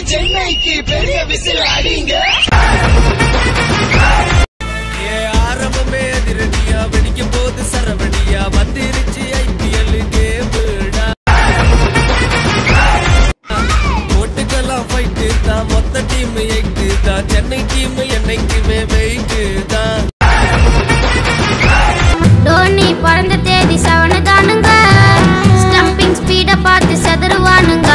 சென்னைக்கு பெரிய விசில் அடிங்க ஏ ஆரம்பமே அதிரடியா வெடிக்கும் போது சரவடியா வந்துருச்சு ஐபிஎல் கேமுடா ஓட்டுக்கெல்லாம் ஃபைட்டு தான் மொத்த டீம் எட்டு தான் சென்னை டீம் என்னைக்குமே வெயிட்டு தான் டோனி பிறந்த தேதி செவனு தானுங்க ஸ்டம்பிங் ஸ்பீட பார்த்து செதறுவானுங்க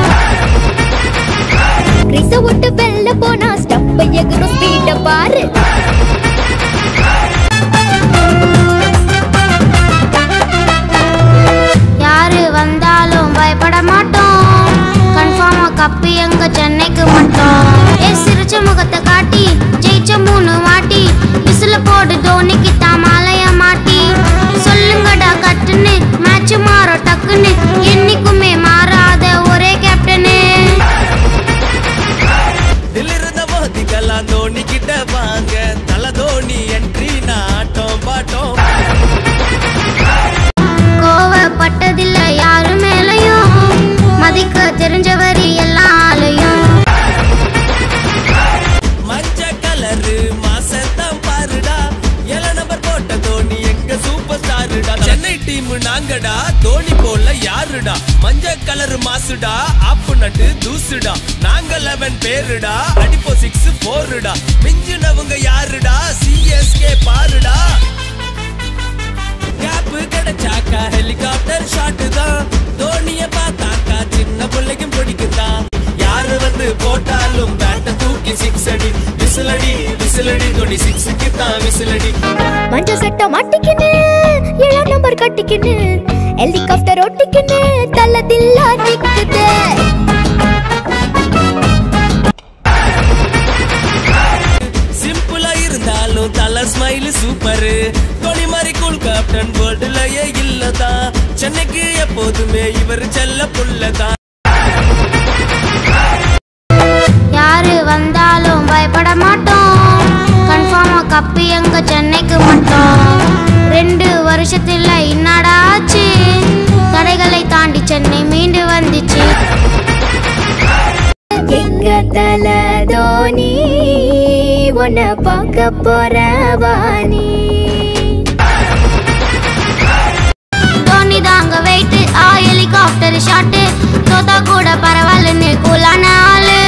கிரிச விட்டு வெளில போனா ஸ்டம்ப எகுரும் ஸ்பீட பாரு யாரு வந்தாலும் பயப்பட மாட்டோம் கன்ஃபார்மா கப்பு எங்க சென்னைக்கு மட்டும் ஏ சிரிச்ச முகத்தை காட்டி ஜெயிச்ச மூணு வாட்டி விசில போடு தோனிக்கு தான் மாலைய மாட்டி சொல்லுங்கடா கட்டுன்னு மேட்ச் மாறும் டக்குன்னு என்னைக்குமே மாறாத ஒரே கேப்டனு தில்லிருந்த மோதிக்கலாம் தோனி கிட்ட வாங்க தல தோனி என்ட்ரி நாட்டம் பாட்டம் கோவப்பட்டதில்ல யாரு மேலையும் மதிக்க தெரிஞ்சவர் எல்லாலையும் மஞ்ச கலரு மாசத்தான் பாருடா ஏழ நம்பர் போட்ட தோனி எங்க சூப்பர் ஸ்டாருடா சென்னை டீம் நாங்கடா தோனி போல யாருடா மஞ்ச கலரு மாசுடா ஆப்பு நட்டு தூசுடா நாங்க லெவன் பேருடா அடிப்போ சிக்ஸ் போருடா மிஞ்சினவங்க யாருடா சிஎஸ்கே பாருடா கேப் கிடைச்சாக்கா ஹெலிகாப்டர் ஷாட் தான் தோனிய பார்த்தாக்கா சின்ன பிள்ளைக்கும் பிடிக்குதான் யாரு வந்து போட்டாலும் பேட்டை தூக்கி சிக்ஸ் அடி விசிலடி விசிலடி தோனி சிக்ஸுக்கு தான் விசிலடி மஞ்ச சட்டை மாட்டிக்கின்னு ஏழாம் நம்பர் கட்டிக்கின்னு ஹெலிகாப்டர் ஒட்டிக்கின்னு தள்ள தில்லா நிக்குது சிம்பிளா இருந்தாலும் தல ஸ்மைல் சூப்பர் தோனி மாதிரி கூல் கேப்டன் வேர்ல்டுலயே இல்லதான் சென்னைக்கு எப்போதுமே இவர் செல்ல புள்ளதான் யாரு வந்தாலும் பயப்பட மாட்டோம் கன்ஃபார்மா கப்பு எங்க சென்னைக்கு மட்டும் ரெண்டு வருஷத்துல என்னடா ஆச்சு தடைகளை தாண்டி சென்னை மீண்டு வந்துச்சு எங்க தல தோனி உன்னை பார்க்க போற வாணி தோனி தாங்க வெயிட் ஆ ஹெலிகாப்டர் ஷாட்டு தோத்தா கூட பரவாயில்லன்னு கூலான ஆளு